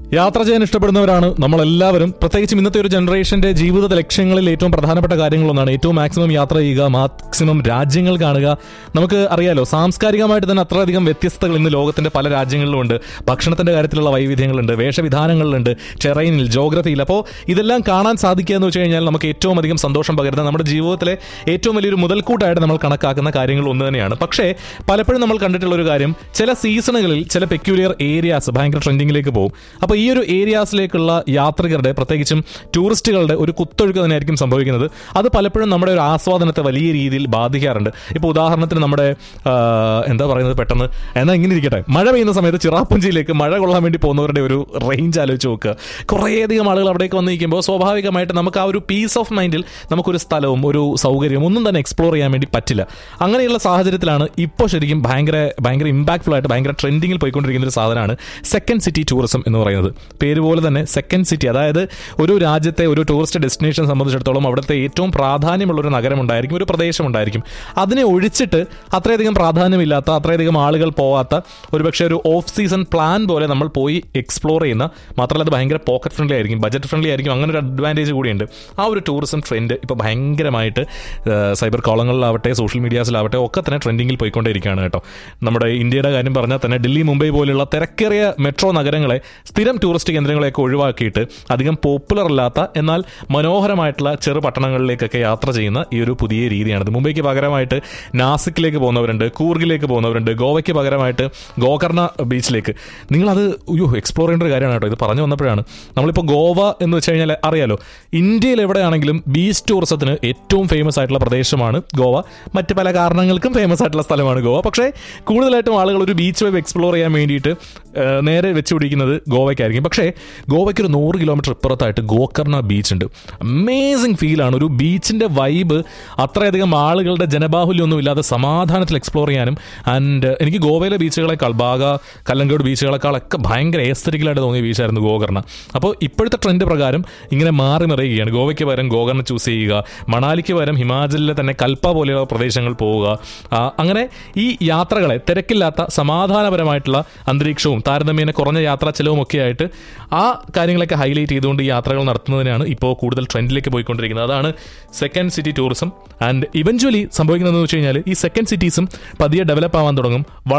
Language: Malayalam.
യാത്ര ചെയ്യാൻ ഇഷ്ടപ്പെടുന്നവരാണ് നമ്മളെല്ലാവരും പ്രത്യേകിച്ചും ഇന്നത്തെ ഒരു ജനറേഷന്റെ ജീവിത ലക്ഷ്യങ്ങളിൽ ഏറ്റവും പ്രധാനപ്പെട്ട കാര്യങ്ങളൊന്നാണ് ഏറ്റവും മാക്സിമം യാത്ര ചെയ്യുക മാക്സിമം രാജ്യങ്ങൾ കാണുക നമുക്ക് അറിയാലോ സാംസ്കാരികമായിട്ട് തന്നെ അത്രയധികം വ്യത്യസ്തതകൾ ഇന്ന് ലോകത്തിന്റെ പല രാജ്യങ്ങളിലുമുണ്ട് ഭക്ഷണത്തിന്റെ കാര്യത്തിലുള്ള വൈവിധ്യങ്ങളുണ്ട് വേഷവിധാനങ്ങളിലുണ്ട് ടെറൈനിൽ ജോഗ്രഫിയിൽ അപ്പോൾ ഇതെല്ലാം കാണാൻ സാധിക്കുക എന്ന് വെച്ച് കഴിഞ്ഞാൽ നമുക്ക് ഏറ്റവും അധികം സന്തോഷം പകരുന്ന നമ്മുടെ ജീവിതത്തിലെ ഏറ്റവും വലിയൊരു മുതൽക്കൂട്ടായിട്ട് നമ്മൾ കണക്കാക്കുന്ന കാര്യങ്ങൾ ഒന്ന് തന്നെയാണ് പക്ഷേ പലപ്പോഴും നമ്മൾ കണ്ടിട്ടുള്ള ഒരു കാര്യം ചില സീസണുകളിൽ ചില പെക്യുലിയർ ഏരിയാസ് ഭയങ്കര ട്രെൻഡിങ്ങിലേക്ക് പോകും അപ്പോൾ ഈ ഒരു ഏരിയാസിലേക്കുള്ള യാത്രികരുടെ പ്രത്യേകിച്ചും ടൂറിസ്റ്റുകളുടെ ഒരു കുത്തൊഴുക്ക് തന്നെയായിരിക്കും സംഭവിക്കുന്നത് അത് പലപ്പോഴും നമ്മുടെ ഒരു ആസ്വാദനത്തെ വലിയ രീതിയിൽ ബാധിക്കാറുണ്ട് ഇപ്പോൾ ഉദാഹരണത്തിന് നമ്മുടെ ആ, എന്താ പറയുന്നത് പെട്ടെന്ന് എന്നാൽ ഇങ്ങനെ ഇരിക്കട്ടെ മഴ പെയ്യുന്ന സമയത്ത് ചിറാപ്പുഞ്ചിയിലേക്ക് മഴ കൊള്ളാൻ വേണ്ടി പോകുന്നവരുടെ ഒരു റേഞ്ച് ആലോചിച്ച് നോക്കുക കുറേയധികം ആളുകൾ അവിടേക്ക് വന്ന് നിൽക്കുമ്പോൾ സ്വാഭാവികമായിട്ട് നമുക്ക് ആ ഒരു പീസ് ഓഫ് മൈൻഡിൽ നമുക്കൊരു സ്ഥലവും ഒരു സൗകര്യവും ഒന്നും തന്നെ എക്സ്പ്ലോർ ചെയ്യാൻ വേണ്ടി പറ്റില്ല അങ്ങനെയുള്ള സാഹചര്യത്തിലാണ് ഇപ്പോൾ ശരിക്കും ഭയങ്കര ഭയങ്കര ഇമ്പാക്ട്ഫുൾ ആയിട്ട് ഭയങ്കര ട്രെൻഡിങ്ങിൽ പോയിക്കൊണ്ടിരിക്കുന്ന ഒരു സാധനമാണ് സെക്കൻഡ് സിറ്റി ടൂറിസം എന്ന് പറയുന്നത് പേര് പോലെ തന്നെ സെക്കൻഡ് സിറ്റി അതായത് ഒരു രാജ്യത്തെ ഒരു ടൂറിസ്റ്റ് ഡെസ്റ്റിനേഷൻ സംബന്ധിച്ചിടത്തോളം അവിടുത്തെ ഏറ്റവും പ്രാധാന്യമുള്ള ഒരു നഗരം ഉണ്ടായിരിക്കും ഒരു പ്രദേശം ഉണ്ടായിരിക്കും അതിനെ ഒഴിച്ചിട്ട് അത്രയധികം പ്രാധാന്യമില്ലാത്ത അത്രയധികം ആളുകൾ പോവാത്ത ഒരുപക്ഷെ ഒരു ഓഫ് സീസൺ പ്ലാൻ പോലെ നമ്മൾ പോയി എക്സ്പ്ലോർ ചെയ്യുന്ന മാത്രമല്ല അത് ഭയങ്കര പോക്കറ്റ് ഫ്രണ്ട്ലി ആയിരിക്കും ബജറ്റ് ഫ്രണ്ട്ലി ആയിരിക്കും അങ്ങനെ ഒരു അഡ്വാൻറ്റേജ് കൂടിയുണ്ട് ആ ഒരു ടൂറിസം ട്രെൻഡ് ഇപ്പോൾ ഭയങ്കരമായിട്ട് സൈബർ കോളങ്ങളിലാവട്ടെ സോഷ്യൽ മീഡിയാസിലാവട്ടെ ഒക്കെ തന്നെ ട്രെൻഡിങ്ങിൽ പോയിക്കൊണ്ടേയിരിക്കുകയാണ് കേട്ടോ നമ്മുടെ ഇന്ത്യയുടെ കാര്യം പറഞ്ഞാൽ തന്നെ ഡൽഹി മുംബൈ പോലുള്ള തിരക്കേറിയ മെട്രോ നഗരങ്ങളെ സ്ഥിരം ടൂറിസ്റ്റ് കേന്ദ്രങ്ങളെയൊക്കെ ഒഴിവാക്കിയിട്ട് അധികം പോപ്പുലർ അല്ലാത്ത എന്നാൽ മനോഹരമായിട്ടുള്ള ചെറു പട്ടണങ്ങളിലേക്കൊക്കെ യാത്ര ചെയ്യുന്ന ഈ ഒരു പുതിയ രീതിയാണിത് മുംബൈക്ക് പകരമായിട്ട് നാസിക്കിലേക്ക് പോകുന്നവരുണ്ട് കൂർഗിലേക്ക് പോകുന്നവരുണ്ട് ഗോവയ്ക്ക് പകരമായിട്ട് ഗോകർണ ബീച്ചിലേക്ക് നിങ്ങളത് അയ്യോ എക്സ്പ്ലോർ ചെയ്യേണ്ട ഒരു കാര്യമാണ് കേട്ടോ ഇത് പറഞ്ഞു വന്നപ്പോഴാണ് നമ്മളിപ്പോൾ ഗോവ എന്ന് വെച്ച് കഴിഞ്ഞാൽ അറിയാലോ ഇന്ത്യയിൽ എവിടെയാണെങ്കിലും ബീച്ച് ടൂറിസത്തിന് ഏറ്റവും ഫേമസ് ആയിട്ടുള്ള പ്രദേശമാണ് ഗോവ മറ്റ് പല കാരണങ്ങൾക്കും ഫേമസ് ആയിട്ടുള്ള സ്ഥലമാണ് ഗോവ പക്ഷേ കൂടുതലായിട്ടും ആളുകൾ ഒരു ബീച്ച് വെബ് എക്സ്പ്ലോർ ചെയ്യാൻ വേണ്ടിയിട്ട് ആ, നേരെ വെച്ച് പിടിക്കുന്നത് ഗോവയ്ക്കായിരിക്കും പക്ഷേ ഗോവയ്ക്ക് ഒരു നൂറ് കിലോമീറ്റർ ഇപ്പുറത്തായിട്ട് ഗോകർണ ബീച്ച് ഉണ്ട് അമേസിങ് ഫീലാണ് ഒരു ബീച്ചിന്റെ വൈബ് അത്രയധികം ആളുകളുടെ ജനബാഹുല്യമൊന്നും ഇല്ലാതെ സമാധാനത്തിൽ എക്സ്പ്ലോർ ചെയ്യാനും ആൻഡ് എനിക്ക് ഗോവയിലെ ബീച്ചുകളെക്കാൾ ബാഗ കല്ലങ്കോട് ബീച്ചുകളെക്കാളൊക്കെ ഭയങ്കര എസ്തറ്റിക്കലായിട്ട് തോന്നിയ ബീച്ചായിരുന്നു ഗോകർണ അപ്പോൾ ഇപ്പോഴത്തെ ട്രെൻഡ് പ്രകാരം ഇങ്ങനെ മാറി മറിയുകയാണ് ഗോവയ്ക്ക് പകരം ഗോകർണ ചൂസ് ചെയ്യുക മണാലിക്ക് പകരം ഹിമാചലിലെ തന്നെ കൽപ്പ പോലെയുള്ള പ്രദേശങ്ങൾ പോവുക ആ, അങ്ങനെ ഈ യാത്രകളെ തിരക്കില്ലാത്ത സമാധാനപരമായിട്ടുള്ള അന്തരീക്ഷവും താരതമ്യേന കുറഞ്ഞ യാത്രാ ചെലവും ഒക്കെ ആയിട്ട് ആ കാര്യങ്ങളൊക്കെ ഹൈലൈറ്റ് ചെയ്തുകൊണ്ട് ഈ യാത്രകൾ നടത്തുന്നതിനാണ് ഇപ്പോൾ കൂടുതൽ ട്രെൻഡിലേക്ക് പോയിക്കൊണ്ടിരിക്കുന്നത് അതാണ് second city tourism and eventually സംഭവിക്കുന്നതെന്ന് വെച്ച് കഴിഞ്ഞാൽ ഈ സെക്കൻഡ് സിറ്റീസും പതിയെ ഡെവലപ്പ് ആവാൻ തുടങ്ങും